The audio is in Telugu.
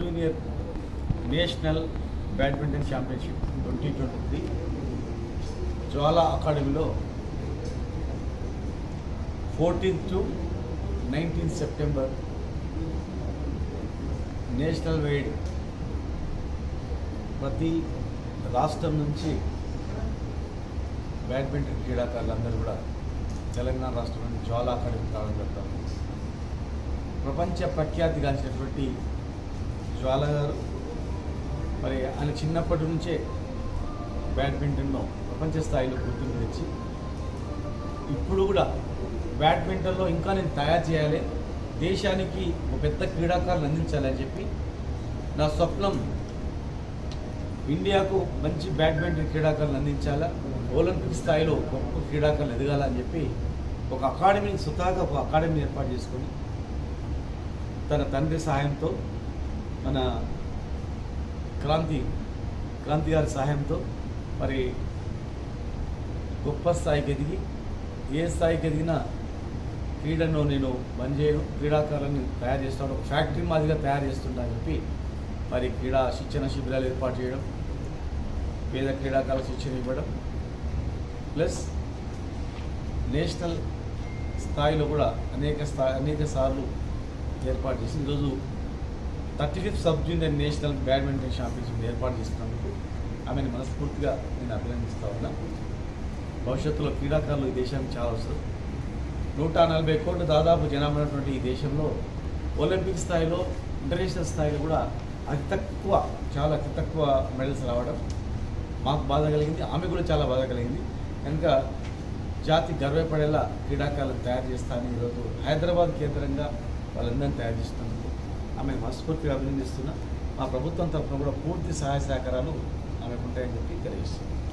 junior national badminton championship twenty twenty three Jwala అకాడమీలో fourteenth to nineteen September national wide ప్రతి రాష్ట్రం నుంచి బ్యాడ్మింటన్ క్రీడాకారులందరూ కూడా తెలంగాణ రాష్ట్రంలోని జ్వాలా అకాడమీ రావడం జరుగుతాము ప్రపంచ ప్రఖ్యాతిగాంచినటువంటి జ్వాల గారు మరి ఆయన చిన్నప్పటి నుంచే బ్యాడ్మింటన్లో ప్రపంచ స్థాయిలో గుర్తింపు తెచ్చి ఇప్పుడు కూడా బ్యాడ్మింటన్లో ఇంకా నేను తయారు చేయాలి దేశానికి ఒక పెద్ద క్రీడాకారులు అందించాలని చెప్పి నా స్వప్నం ఇండియాకు మంచి బ్యాడ్మింటన్ క్రీడాకారులు అందించాలా ఒలింపిక్ స్థాయిలో గొప్ప క్రీడాకారులు ఎదగాలని చెప్పి ఒక అకాడమీని సుతాగా ఒక అకాడమీని ఏర్పాటు చేసుకొని తన తండ్రి సహాయంతో మన క్రాంతి క్రాంతి గారి సహాయంతో మరి గొప్ప స్థాయికి ఎదిగి ఏ స్థాయికి ఎదిగినా క్రీడను నేను బంద్ చేయను క్రీడాకారులను తయారు చేస్తాను ఒక ఫ్యాక్టరీ మాదిరిగా తయారు చేస్తుంటా అని చెప్పి మరి క్రీడా శిక్షణ శిబిరాలు ఏర్పాటు చేయడం పేద క్రీడాకారులకు శిక్షణ ఇవ్వడం ప్లస్ నేషనల్ స్థాయిలో కూడా అనేక స్థాయి అనేక సార్లు ఏర్పాటు చేసి ఈరోజు thirty fifth sub junior national badminton championship ఏర్పాటు చేసినందుకు ఆమెను మనస్ఫూర్తిగా నేను అభినందిస్తా ఉన్నా భవిష్యత్తులో క్రీడాకారులు ఈ దేశానికి చాలా అవసరం నూట నలభై కోట్ల దాదాపు జనాభా ఉన్నటువంటి ఈ దేశంలో ఒలింపిక్ స్థాయిలో ఇంటర్నేషనల్ స్థాయిలో కూడా అతి తక్కువ చాలా అతి తక్కువ మెడల్స్ రావడం మాకు బాధ కలిగింది ఆమె కూడా చాలా బాధ కలిగింది కనుక జాతి గర్వపడేలా క్రీడాకారులను తయారు చేస్తానని ఈరోజు హైదరాబాద్ కేంద్రంగా వాళ్ళందరినీ తయారు చేస్తున్నందుకు ఆమె మనస్ఫూర్తిగా అభినందిస్తున్నా మా ప్రభుత్వం తరఫున కూడా పూర్తి సహాయ సహకారాలు ఆమెకు ఉంటాయని చెప్పి తెలియజేస్తున్నాను